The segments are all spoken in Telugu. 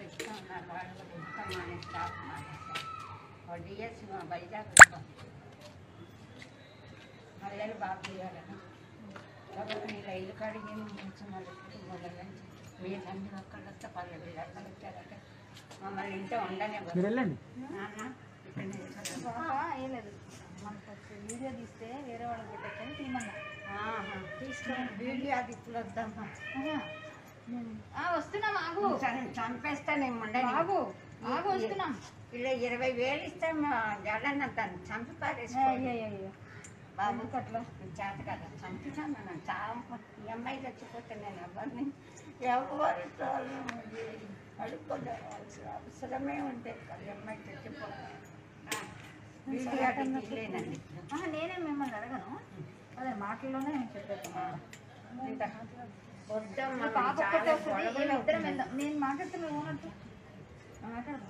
వాళ్ళు ఇష్టం ఉన్నారు వాళ్ళు కూడా ఇష్టం మానే స్టాఫ్ మానేస్తారు వాళ్ళు డిఎస్సి మా వైజాగ్ ఇష్టం మల్లెలు బాగా తీయాలని కాబట్టి నీ రైలు కాడికి కొంచెం మొదలని వీళ్ళందరూ ఒక్కళ్ళు వస్తే పల్లె వీళ్ళందరూ వచ్చారంటే మమ్మల్ని ఇంట్లో ఉండనే మీరు వెళ్ళండి నాన్న ఇక్కడ నిల్చోండి. ఏం లేదు మనకు వచ్చి వీడియో తీస్తే వేరే వాళ్ళకి పెట్టచ్చని తీయమన్నా ఆహా, తీసుకోండి వీడియో అది ఇప్పుడు వద్దమ్మా ఆహా. ఆ, వస్తున్నాం ఆగు సరే చంపేస్తా నేను ఉండని ఆగు ఆగు వస్తున్నాం ఇలా ఇరవై వేలు ఇస్తే మా జగన్ తను చంపి అయ్యో, పారేసుకోండి అయ్యో, అయ్యో. బాబు కట్ల చేత కదా చంపుతాను నన్ను చావ ఈ అమ్మాయి చచ్చిపోతే నేను ఎవరిని ఎవరితో అడుక్కోవాల్సిన అవసరమే ఉంటే ఈ అమ్మాయి చచ్చిపోతే ఆ, వీడియో అది తీయలేనండి ఆహా, నేనే మిమ్మల్ని అడగను అదే మాటల్లోనే చెప్పేస్తాను ఇంత వద్దమ్మా పాప చాలా ఒక్కటే వస్తుంది గొడవలు ఇద్దరం అవుతున్నాయి. వెళ్దాం నేను మాట్లాడుతున్నా ఏమన్నట్టు మాట్లాడదాం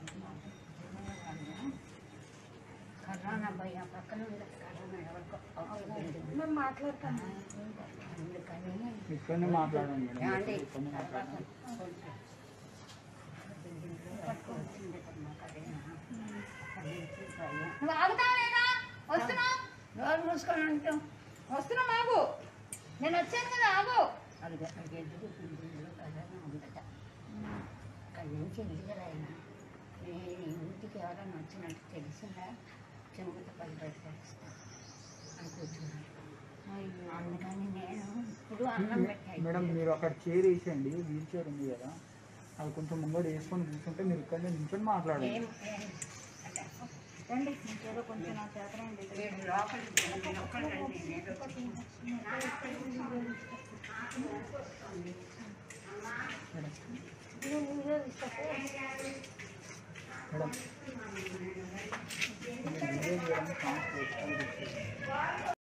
కరోనా భయ పక్కన ఉంది కరోనా ఎవరికో అవుతుంది. మేము మాట్లాడతాను అందుకని ఇక్కడనే మాట్లాడండి మేడం ఏమండి? ఇక్కడనే మాట్లాడండి కొంచెం పట్టుకోవాల్సిందే కదా మాకు అదేనా? అది నుంచి భయం. నువ్వు ఆగుతావేగా వస్తున్నా నోరు మూసుకొని ఉంటాం వస్తున్నా ఆగు నేను వచ్చాను కదా ఆగు అది అది ఎదుగు ఇందులో కరోనా ఉందట అక్కడి నుంచి ఇంటికి రాయన ఈ ఇంటికి ఎవరైనా వచ్చినట్టు తెలిసిందా చెంగుత పని పెట్టేస్తా అని కూర్చున్నాను అందుకని నేను ఇప్పుడు అన్నం పెట్టాను మేడం మీరు అక్కడ చైర్ వేసేయండి వీల్ చైర్ ఉంది కదా అది కొంచెం ముంగడు వేసుకొని కూర్చుంటే మీరు ఇక్కడ నిల్చొని మాట్లాడండి ఏం ఏం అంటే రండి ఇంకేదో కొంచెం నా చేత రండి వీడు లోపలికి రండి, లోపలికి రండి, నేను నేను వీడియో తీస్తే మేడం మీరు వీడియో తీయడానికి ఛాన్స్ లేదు.